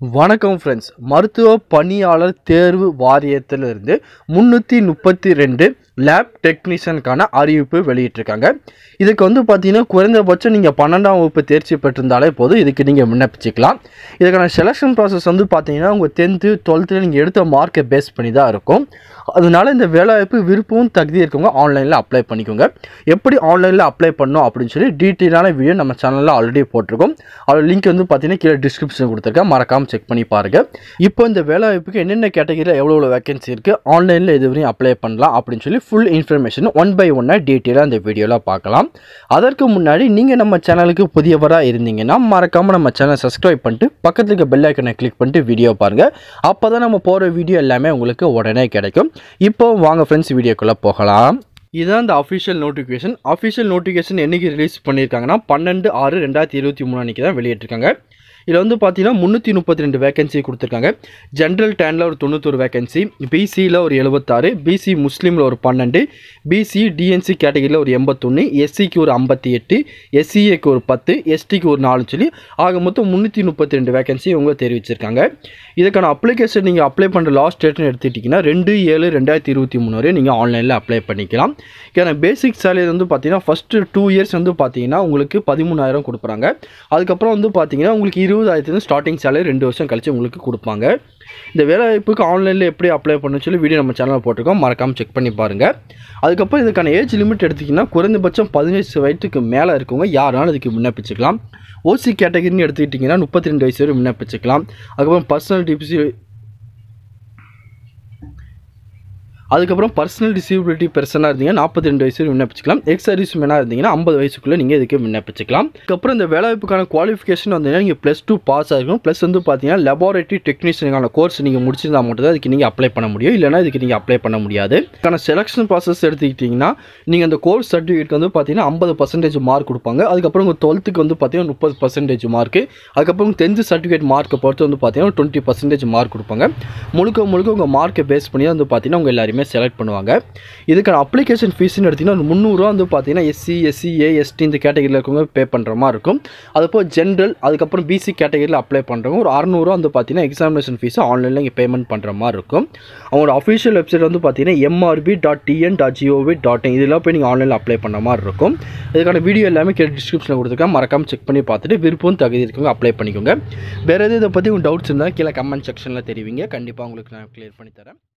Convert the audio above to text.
வணக்கம் ஃப்ரெண்ட்ஸ் மருத்துவ பணியாளர் தேர்வு வாரியத்திலிருந்து முந்நூற்றி முப்பத்தி ரெண்டு லேப் டெக்னீஷியனுக்கான அறிவிப்பு வெளியிட்டிருக்காங்க இதுக்கு வந்து பார்த்தீங்கன்னா குறைந்தபட்சம் நீங்கள் பன்னெண்டாம் வகுப்பு தேர்ச்சி பெற்றிருந்தாலே போதும் இதுக்கு நீங்கள் விண்ணப்பிச்சுக்கலாம் இதுக்கான செலெக்ஷன் ப்ராசஸ் வந்து பார்த்தீங்கன்னா உங்கள் டென்த்து டுவெல்த்தில் நீங்கள் எடுத்த மார்க்கை பேஸ் பண்ணி தான் இருக்கும் அதனால இந்த வேலைவாய்ப்பு விருப்பமும் தகுதி இருக்கவங்க ஆன்லைனில் அப்ளை பண்ணிக்கோங்க எப்படி ஆன்லைனில் அப்ளை பண்ணணும் அப்படின்னு சொல்லி டீட்டெயிலான வீடியோ நம்ம சேனலில் ஆல்ரெடி போட்டிருக்கோம் அதோட லிங்க் வந்து பார்த்தீங்கன்னா கீழே டிஸ்கிரிப்ஷன் கொடுத்துருக்கேன் மறக்காமல் செக் பண்ணி பாருங்கள் இப்போ இந்த வேலைவாய்ப்புக்கு என்னென்ன கேட்டகரியில் எவ்வளோ எவ்வளோ வேகன்சி இருக்குது ஆன்லைனில் எது வரையும் அப்ளை பண்ணலாம் அப்படின்னு சொல்லி ஃபுல் இன்ஃபர்மேஷன் ஒன் பை ஒன்னாக டீட்டெயிலாக இந்த வீடியோவில் பார்க்கலாம் அதற்கு முன்னாடி நீங்கள் நம்ம சேனலுக்கு புதியவராக இருந்தீங்கன்னா மறக்காமல் நம்ம சேனல் சப்ஸ்கிரைப் பண்ணிட்டு பக்கத்தில் இருக்க பெல் ஐக்கனை கிளிக் பண்ணிட்டு வீடியோ பாருங்கள் அப்போ தான் நம்ம போகிற வீடியோ எல்லாமே உங்களுக்கு உடனே கிடைக்கும் இப்போ வாங்க ஃப்ரெண்ட்ஸ் வீடியோக்குள்ளே போகலாம் இதுதான் இந்த அஃபிஷியல் நோட்டிஃபிகேஷன் அஃபிஷியல் நோட்டிஃபிகேஷன் என்னைக்கு ரிலீஸ் பண்ணியிருக்காங்கன்னா பன்னெண்டு ஆறு ரெண்டாயிரத்தி இருபத்தி மூணு அன்றைக்கி தான் வெளியிட்டிருக்காங்க இதில் வந்து பார்த்தீங்கன்னா முந்நூற்றி முப்பத்தி ரெண்டு வேகன்சி கொடுத்துருக்காங்க ஜென்ரல் டேனில் ஒரு தொண்ணூத்தொரு வேகன்சி பிசியில் ஒரு எழுபத்தாறு பிசி முஸ்லீமில் ஒரு பன்னெண்டு பிசி டிஎன்சி கேட்டகரியில் ஒரு எண்பத்தொன்று எஸ்சிக்கு ஒரு ஐம்பத்தி எட்டு எஸ்சிஏக்கு ஒரு பத்து எஸ்டிக்கு ஒரு நாலு சொல்லி ஆக மொத்தம் முந்நூற்றி முப்பத்தி ரெண்டு வேகன்சி இவங்க தெரிவிச்சிருக்காங்க இதுக்கான அப்ளிகேஷன் நீங்கள் அப்ளை பண்ணுற லாஸ்ட் டேட்னு எடுத்துக்கிட்டிங்கன்னா ரெண்டு ஏழு ரெண்டாயிரத்தி இருபத்தி மூணு வரை நீங்கள் ஆன்லைனில் அப்ளை பண்ணிக்கலாம் ஏன்னா பேசிக் சேலரி வந்து பார்த்தீங்கன்னா ஃபஸ்ட்டு டூ இயர்ஸ் வந்து பார்த்தீங்கன்னா உங்களுக்கு பதிமூணாயிரம் கொடுக்குறாங்க அதுக்கப்புறம் வந்து பார்த்தீங்கன்னா உங்களுக்கு இருபதாயிரத்துலேருந்து ஸ்டார்டிங் சேலரி ரெண்டு வருஷம் கழிச்சு உங்களுக்கு கொடுப்பாங்க இந்த வேலைவாய்ப்புக்கு ஆன்லைனில் எப்படி அப்ளை பண்ணணும்னு சொல்லி வீடியோ நம்ம சேனலில் போட்டிருக்கோம் மறக்காமல் செக் பண்ணி பாருங்கள் அதுக்கப்புறம் இதுக்கான ஏஜ் லிமிட் எடுத்திங்கன்னா குறைந்தபட்சம் பதினஞ்சு வயதுக்கு மேலே இருக்கவங்க யாராலும் இதுக்கு விண்ணப்பிச்சுக்கலாம் ஓசி கேட்டகரின்னு எடுத்துக்கிட்டிங்கன்னா முப்பத்தி ரெண்டு வயசு வரை விண்ணப்பிச்சுக்கலாம் அதுக்கப்புறம் பர்சனல் டிபிசி அதுக்கப்புறம் பர்சனல் டிசபிலிட்டி பெர்சனாக இருந்தீங்க நாற்பத்தி ரெண்டு வயசு விண்ணப்பிச்சுக்கலாம் எக்ஸ் சர்வீஸ் மேனாக இருந்தீங்கன்னா ஐம்பது வயசுக்குள்ளே நீங்கள் இதுக்கு விண்ணப்பிச்சுக்கலாம் அதுக்கப்புறம் இந்த வேலைவாய்ப்புக்கான குவாலிஃபிகேஷன் வந்தீங்கன்னா நீங்கள் ப்ளஸ் டூ பாஸ் ஆகிருக்கும் ப்ளஸ் வந்து பார்த்தீங்கன்னா லெபார்டரி டெக்னீஷியனுக்கான கோர்ஸ் நீங்கள் முடிச்சிருந்தா மட்டும் தான் இதுக்கு நீங்கள் அப்ளை பண்ண முடியும் இல்லைனா இதுக்கு நீங்கள் அப்ளை பண்ண முடியாது இதுக்கான செலெக்ஷன் ப்ராசஸ் எடுத்துக்கிட்டிங்கன்னா நீங்கள் அந்த கோர்ஸ் சர்டிஃபிகேட் வந்து பார்த்தீங்கன்னா ஐம்பது பர்சன்டேஜ் மார்க் கொடுப்பாங்க அதுக்கப்புறம் உங்கள் டுவெல்த்துக்கு வந்து பார்த்தீங்கன்னா முப்பது பர்சன்டேஜ் மார்க்கு அதுக்கப்புறம் டென்த்து சர்டிஃபிகேட் மார்க்கை பொறுத்து வந்து பார்த்தீங்கன்னா டுவெண்ட்டி பர்சன்டேஜ் மார்க் கொடுப்பாங்க முழுக்க முழுக்க உங்கள் மார்க்கை பேஸ் பண்ணி தான் வந்து பார்த்தீங்கன்னா உங்கள் எல்லாருமே செலக்ட் பண்ணுவாங்க இதுக்கான அப்ளிகேஷன் ஃபீஸ்னு எடுத்திங்கன்னா ஒரு முந்நூறுரூவா வந்து பார்த்தீங்கன்னா எஸ்சி எஸ்சி ஏஎஸ்டி இந்த கேட்டகரியில் இருக்கவங்க பே பண்ணுற மாதிரி இருக்கும் அதுபோல் ஜென்ரல் அதுக்கப்புறம் பிசி கேட்டகரியில் அப்ளை பண்ணுறவங்க ஒரு அறநூறுவா வந்து பார்த்தீங்கன்னா எக்ஸாமினேஷன் ஃபீஸ் ஆன்லைனில் இங்கே பேமெண்ட் பண்ணுற மாதிரி இருக்கும் அவங்களோட அஃபிஷியல் வெப்சைட் வந்து பார்த்தீங்கன்னா MRB dot TN dot GOV dot in இதெல்லாம் போய் நீங்கள் ஆன்லைனில் அப்ளை பண்ண மாதிரி இருக்கும் இதுக்கான வீடியோ எல்லாமே கீழே டிஸ்கிரிப்ஷனில் கொடுத்துருக்கேன் மறக்காமல் செக் பண்ணி பார்த்துட்டு விருப்பம் தகுதி இருக்கவங்க அப்ளை பண்ணிக்கோங்க வேறு எது இதை பற்றி உங்கள் டவுட்ஸ் இருந்தால் கீழே கமெண்ட் செக்ஷனில் தெரிவிங்க கண்டிப்பாக உங்களுக்கு நான் கிளியர் பண்ணி தரேன்